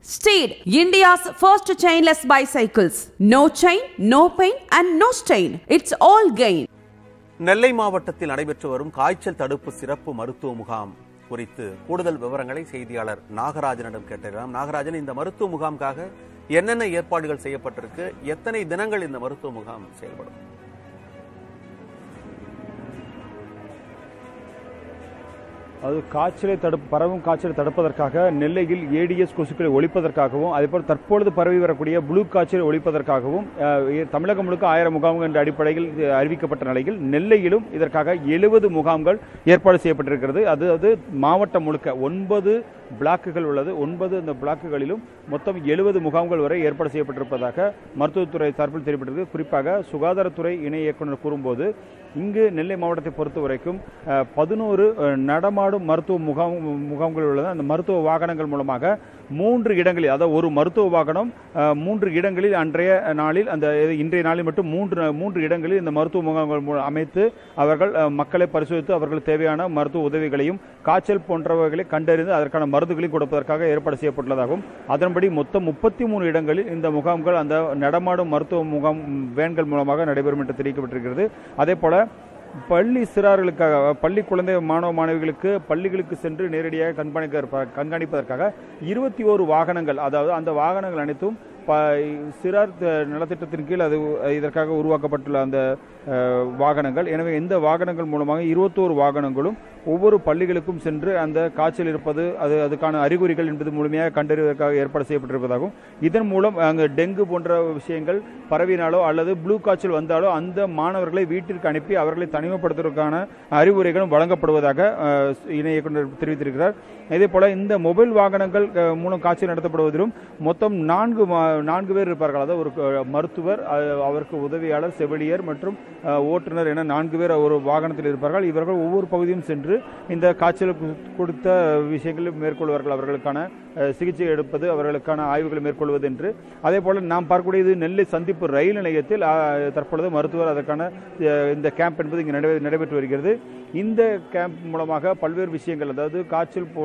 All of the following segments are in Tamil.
Steed, India's first chainless bicycles. No chain, no pain, and no stain. It's all gain. நெல்லை மாவட்டத்தில் நடைபெற்று வரும் காய்ச்சல் தடுப்பு சிறப்பு மருத்துவ முகாம் குறித்து கூடுதல் விவரங்களை செய்தியாளர் நாகராஜனிடம் கேட்டிருக்கிறோம் நாகராஜன் இந்த மருத்துவ முகாமுக்காக என்னென்ன ஏற்பாடுகள் செய்யப்பட்டிருக்கு எத்தனை தினங்கள் இந்த மருத்துவ முகாம் செயல்படும் அது காய்ச்சலை தடுப்பு பரவும் காய்ச்சலை தடுப்பதற்காக நெல்லையில் ஏடிஎஸ் கொசுக்களை ஒழிப்பதற்காகவும் அதேபோல் தற்பொழுது பரவி வரக்கூடிய ப்ளூ காய்ச்சலை ஒழிப்பதற்காகவும் அஹ், தமிழகம் முழுக்க ஆயிரம் முகாம்கள் என்ற அடிப்படையில் இது அறிவிக்கப்பட்ட நிலையில் நெல்லையிலும் இதற்காக எழுபது முகாம்கள் ஏற்பாடு செய்யப்பட்டிருக்கிறது அது அது மாவட்டம் முழுக்க ஒன்பது பிளாக்குகள் உள்ளது ஒன்பது அந்த பிளாக்குகளிலும் மொத்தம் எழுபது முகாம்கள் வரை ஏற்பாடு செய்யப்பட்டிருப்பதாக மருத்துவத்துறை சார்பில் தெரிவித்திருக்கு குறிப்பாக சுகாதாரத்துறை இணை இயக்குனர் கூறும்போது இங்கு நெல்லை மாவட்டத்தை பொறுத்த வரைக்கும் பதினோரு நடமாடும் மருத்துவ முகாம் முகாம்கள் உள்ளது அந்த மருத்துவ வாகனங்கள் மூலமாக மூன்று இடங்களில் அதாவது ஒரு மருத்துவ வாகனம் அஹ், மூன்று இடங்களில் அன்றைய நாளில் அந்த இன்றைய நாளில் மட்டும் மூன்று மூன்று இடங்களில் இந்த மருத்துவ முகாம்கள் மூலம் அமைத்து அவர்கள் அஹ், மக்களை பரிசோதித்து அவர்களுக்கு தேவையான மருத்துவ உதவிகளையும் காய்ச்சல் போன்றவைகளை கண்டறிந்து அதற்கான மருந்துகளையும் கொடுப்பதற்காக ஏற்பாடு செய்யப்பட்டுள்ளதாகவும் அதன்படி மொத்தம் முப்பத்தி மூணு இடங்களில் இந்த முகாம்கள் அந்த நடமாடும் மருத்துவ முகாம் வேன்கள் மூலமாக நடைபெறும் என்று தெரிவிக்கப்பட்டிருக்கிறது அதே போல பள்ளி சிறார்களுக்காக பள்ளி குழந்தை மாணவ மாணவிகளுக்கு பள்ளிகளுக்கு சென்று நேரடியாக கண்காணிக்க கண்காணிப்பதற்காக இருபத்தி ஓரு வாகனங்கள் அதாவது அந்த வாகனங்கள் அனைத்தும் ப சிறார் த- நலத்திட்டத்தின் கீழ் அது இதற்காக உருவாக்கப்பட்டுள்ள அந்த அஹ், வாகனங்கள் எனவே இந்த வாகனங்கள் மூலமாக இருபத்தோரு வாகனங்களும் ஒவ்வொரு பள்ளிகளுக்கும் சென்று அந்த காய்ச்சல் இருப்பது அது அதுக்கான அறிகுறிகள் என்பது முழுமையாக கண்டறிவதற்காக ஏற்பாடு செய்யப்பட்டிருப்பதாகவும் இதன் மூலம் அங்கு டெங்கு போன்ற விஷயங்கள் பரவினாலோ அல்லது ப்ளூ காய்ச்சல் வந்தாலோ அந்த மாணவர்களை வீட்டிற்கு அனுப்பி அவர்களை தனிமைப்படுத்துவதற்கான அறிவுரைகளும் வழங்கப்படுவதாக அஹ், இணை இயக்குனர் தெரிவித்திருக்கிறார் இதே போல இந்த மொபைல் வாகனங்கள் அஹ், மூலம் காய்ச்சல் நடத்தப்படுவதிலும் மொத்தம் நான்கு மா- நான்கு பேர் இருப்பார்கள் அதாவது ஒரு க- மருத்துவர் அஹ், அவருக்கு உதவியாளர் செவிலியர் மற்றும் அஹ், ஓட்டுநர் என நான்கு பேர் ஒரு வாகனத்தில் இருப்பார்கள் இவர்கள் ஒவ்வொரு பகுதியும் சென்று இந்த காய்ச்சல் கு- கொடுத்த விஷயங்களை மேற்கொள்வார்கள் அவர்களுக்கான அஹ், சிகிச்சை எடுப்பது அவர்களுக்கான ஆய்வுகளை மேற்கொள்வது என்று அதே போல நாம் பார்க்கக்கூடியது நெல்லை சந்திப்பு ரயில் நிலையத்தில் அஹ், தற்பொழுது மருத்துவர் அதற்கான அஹ், இந்த கேம்ப் என்பது இங்கு நடைபெ- நடைபெற்று வருகிறது இந்த கேம்ப் மூலமாக பல்வேறு விஷயங்கள் அதாவது காய்ச்சல் போ-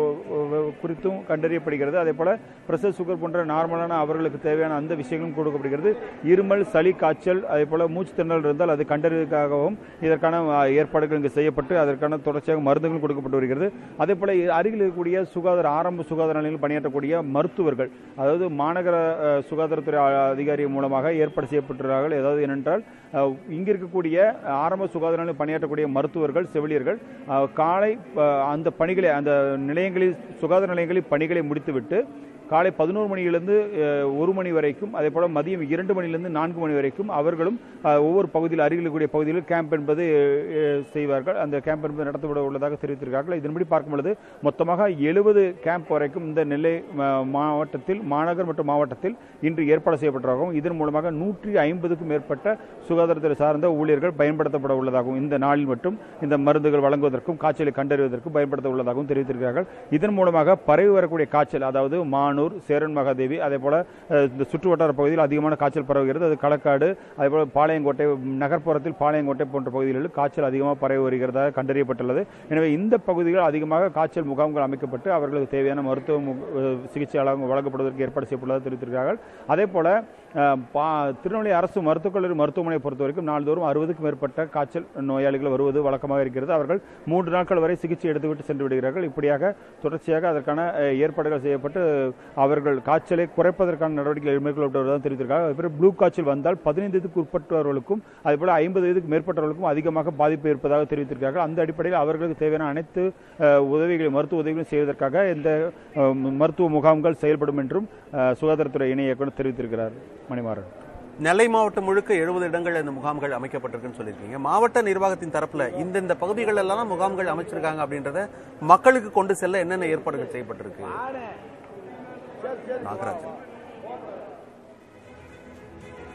போ- குறித்தும் கண்டறியப்படுகிறது அதே போல பிரஷர் சுகர் போன்ற நார்மலான அவர்களுக்கு தேவையான அந்த விஷயங்களும் கொடுக்கப்படுகிறது இருமல் சளி காய்ச்சல் அதே போல மூச்சு திணறல் இருந்தால் அது கண்டறிவதற்காகவும் இதற்கான அஹ், ஏற்பாடுகள் இங்கு செய்யப்பட்டு அதற்கான தொடர்ச்சியாக மருந்துகள் கொடுக்கப்பட்டு வருகிறது அதே போல இ- அருகில் இருக்கக்கூடிய சுகாதார ஆரம்ப சுகாதார நிலையில் பணியாற்றக்கூடிய மருத்துவர்கள் அதாவது மாநகர அஹ், சுகாதாரத்துறை அ- அதிகாரி மூலமாக ஏற்பாடு செய்யப்பட்டுள்ளார்கள் ஏதாவது என்னென்றால் அஹ், இங்கு இருக்கக்கூடிய ஆரம்ப சுகாதார நிலையில் பணியாற்றக்கூடிய மருத்துவர்கள் செவிலியர்கள் அஹ், காலை அஹ், அந்த பணிகளை அந்த நிலையங்களில் சுகாதார நிலையங்களில் பணிகளை முடித்துவிட்டு காலை பதினோரு மணியிலிருந்து அஹ், ஒரு மணி வரைக்கும் அதே போல மதியம் இரண்டு மணியிலிருந்து நான்கு மணி வரைக்கும் அவர்களும் அஹ், ஒவ்வொரு பகுதியில் அருகில் இருக்கக்கூடிய பகுதியில் கேம்ப் என்பது அஹ், செய்வார்கள் அந்த கேம்ப் என்பது நடத்தப்பட உள்ளதாக தெரிவித்திருக்கிறார்கள் இதன்படி பார்க்கும் பொழுது மொத்தமாக எழுபது கேம்ப் வரைக்கும் இந்த நெல்லை ம- மாவட்டத்தில் மாநகர் மற்றும் மாவட்டத்தில் இன்று ஏற்பாடு செய்யப்பட்டதாகவும் இதன் மூலமாக நூற்றி ஐம்பதுக்கும் மேற்பட்ட சுகாதாரத்துறை சார்ந்த ஊழியர்கள் பயன்படுத்தப்பட உள்ளதாகவும் இந்த நாளில் மட்டும் இந்த மருந்துகள் வழங்குவதற்கும் காய்ச்சலை கண்டறிவதற்கும் பயன்படுத்த உள்ளதாகவும் தெரிவித்திருக்கிறார்கள் இதன் மூலமாக பரவி வரக்கூடிய காய்ச்சல் அதாவது மானூர் சேரன் மகாதேவி அதே போல அஹ், இந்த சுற்று வட்டார பகுதியில் அதிகமான காய்ச்சல் பரவுகிறது அது களக்காடு அதே போல பாளையங்கோட்டை நகர்ப்புறத்தில் பாளையங்கோட்டை போன்ற பகுதிகளில் காய்ச்சல் அதிகமாக பரவி வருகிறதாக கண்டறியப்பட்டுள்ளது எனவே இந்த பகுதிகள் அதிகமாக காய்ச்சல் முகாம்கள் அமைக்கப்பட்டு அவர்களுக்கு தேவையான மருத்துவ மு- அஹ், சிகிச்சை வழங்க- வழங்கப்படுவதற்கு ஏற்பாடு செய்யப்பட்டுள்ளதாக தெரிவித்திருக்கிறார்கள் அதே போல அஹ், பா- திருநெல்வேலி அரசு மருத்துவக் கல்லூரி மருத்துவமனையை பொறுத்த வரைக்கும் நாள்தோறும் அறுபதுக்கும் மேற்பட்ட காய்ச்சல் நோயாளிகள் வருவது வழக்கமாக இருக்கிறது அவர்கள் மூன்று நாட்கள் வரை சிகிச்சை எடுத்துவிட்டு சென்று விடுகிறார்கள் இப்படியாக தொடர்ச்சியாக அதற்கான அஹ், ஏற்பாடுகள் செய்யப்பட்டு அவர்கள் காய்ச்சலை குறைப்பதற்கான நடவடிக்கைகள் மேற்கொள்ளப்பட்டு வருவதாக தெரிவித்திருக்காங்க அதே போல ப்ளூ காய்ச்சல் வந்தால் பதினைந்து வயதுக்கு உட்பட்டவர்களுக்கும் அதேபோல ஐம்பது வயதுக்கு மேற்பட்டவர்களுக்கும் அதிகமாக பாதிப்பு இருப்பதாக தெரிவித்திருக்கிறார்கள் அந்த அடிப்படையில் அவர்களுக்கு தேவையான அனைத்து அஹ், உதவிகளை மருத்துவ உதவிகளும் செய்வதற்காக இந்த அஹ், மருத்துவ முகாம்கள் செயல்படும் என்றும் அஹ், சுகாதாரத்துறை இணை இயக்குனர் தெரிவித்திருக்கிறார் மணிமாறன் நெல்லை மாவட்டம் முழுக்க எழுபது இடங்கள் இந்த முகாம்கள் அமைக்கப்பட்டிருக்குன்னு சொல்லியிருக்கீங்க மாவட்ட நிர்வாகத்தின் தரப்புல இந்தந்த பகுதிகள் எல்லாம் முகாம்கள் அமைச்சிருக்காங்க அப்படின்றத மக்களுக்கு கொண்டு செல்ல என்னென்ன ஏற்பாடுகள் செய்யப்பட்டிருக்கு நாகராஜன்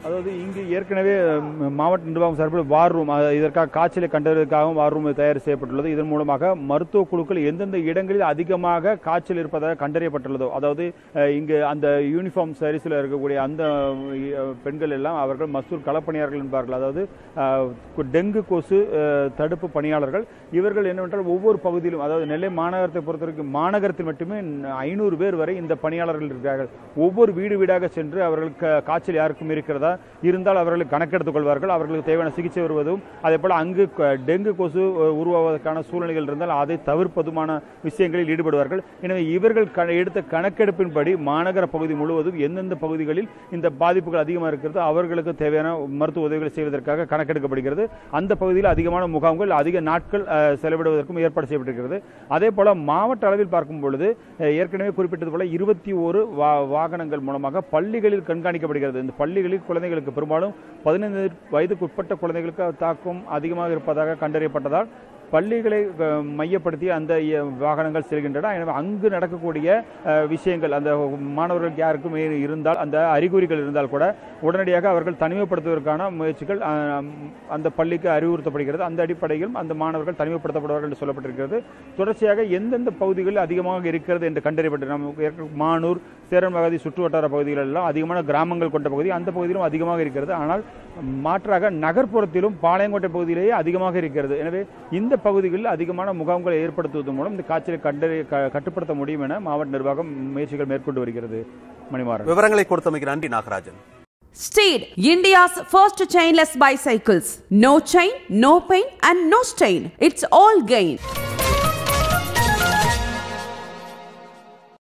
அதாவது இங்கு ஏற்கனவே ம், மாவட்ட நிர்வாகம் சார்பில் வார் ரூம் அஹ், இதற்காக காய்ச்சலை கண்டறிவதற்காகவும் வார் ரூம் தயார் செய்யப்பட்டுள்ளது இதன் மூலமாக மருத்துவ குழுக்கள் எந்தெந்த இடங்களில் அதிகமாக காய்ச்சல் இருப்பதாக கண்டறியப்பட்டுள்ளதோ அதாவது அஹ், இங்கு அந்த யூனிஃபார்ம் சரிஸில் இருக்கக்கூடிய அந்த அஹ், பெண்கள் எல்லாம் அவர்கள் மசூர் களப்பணியாளர்கள் என்பார்கள் அதாவது அஹ், கு- டெங்கு கொசு அஹ், தடுப்பு பணியாளர்கள் இவர்கள் என்னவென்றால் ஒவ்வொரு பகுதியிலும் அதாவது நெல்லை மாநகரத்தை பொறுத்தவரைக்கும் மாநகரத்தில் மட்டுமே ஐநூறு பேர் வரை இந்த பணியாளர்கள் இருக்கிறார்கள் ஒவ்வொரு வீடு வீடாக சென்று அவர்களுக்கு காய்ச்சல் யாருக்கும் இருக்கிறதா இருந்தால் அவர்களை கணக்கெடுத்துக் கொள்வார்கள் அவர்களுக்கு தேவையான சிகிச்சை வருவதும் அதே போல அங்கு க- டெங்கு கொசு அஹ், உருவாவதற்கான சூழ்நிலைகள் இருந்தால் அதை தவிர்ப்பதுமான விஷயங்களில் ஈடுபடுவார்கள் எனவே இவர்கள் க- எடுத்த கணக்கெடுப்பின்படி மாநகர பகுதி முழுவதும் எந்தெந்த பகுதிகளில் இந்த பாதிப்புகள் அதிகமாக இருக்கிறது அவர்களுக்கு தேவையான மருத்துவ உதவிகளை செய்வதற்காக கணக்கெடுக்கப்படுகிறது அந்த பகுதியில் அதிகமான முகாம்கள் அதிக நாட்கள் அஹ், செலவிடுவதற்கும் ஏற்பாடு செய்யப்பட்டிருக்கிறது அதே போல மாவட்ட அளவில் பார்க்கும் பொழுது அஹ், ஏற்கனவே குறிப்பிட்டது போல இருபத்தி ஒரு வாகனங்கள் மூலமாக பள்ளிகளில் கண்காணிக்கப்படுகிறது இந்த பள்ளிகளில் குழந்தைகளுக்கு பெரும்பாலும் பதினைந்து வயதுக்கு உட்பட்ட குழந்தைகளுக்கு தாக்கம் அதிகமாக இருப்பதாக கண்டறியப்பட்டதால் பள்ளிகளை அஹ், மையப்படுத்தி அந்த அஹ், வாகனங்கள் செல்கின்றன எனவே அங்கு நடக்கக்கூடிய அஹ், விஷயங்கள் அந்த மாணவர்களுக்கு யாருக்கும் இருந்தால் அந்த அறிகுறிகள் இருந்தால் கூட உடனடியாக அவர்கள் தனிமைப்படுத்துவதற்கான முயற்சிகள் அஹ், அந்த பள்ளிக்கு அறிவுறுத்தப்படுகிறது அந்த அடிப்படையில் அந்த மாணவர்கள் தனிமைப்படுத்தப்படுவார்கள் என்று சொல்லப்பட்டிருக்கிறது தொடர்ச்சியாக எந்தெந்த பகுதிகளில் அதிகமாக இருக்கிறது என்று கண்டறியப்பட்டு நமக்கு ஏற்க- மானூர் சேரன் மகாதி சுற்று வட்டார பகுதிகள் எல்லாம் அதிகமான கிராமங்கள் கொண்ட பகுதி அந்த பகுதியிலும் அதிகமாக இருக்கிறது ஆனால் மாற்றாக நகர்ப்புறத்திலும் பாளையங்கோட்டை பகுதியிலேயே அதிகமாக இருக்கிறது எனவே இந்த பகுதிகளில் அதிகமான முகாம்களை ஏற்படுத்துவதன் மூலம் இந்த காய்ச்சலை கண்டறி க- கட்டுப்படுத்த முடியும் என மாவட்ட நிர்வாகம் முயற்சிகள் மேற்கொண்டு வருகிறது மணிமாறன் விவரங்களை கொடுத்தமைக்கு நன்றி Nagarajan Steed, India's first chainless bicycles. No chain, no pain, and no stain. It's all gain.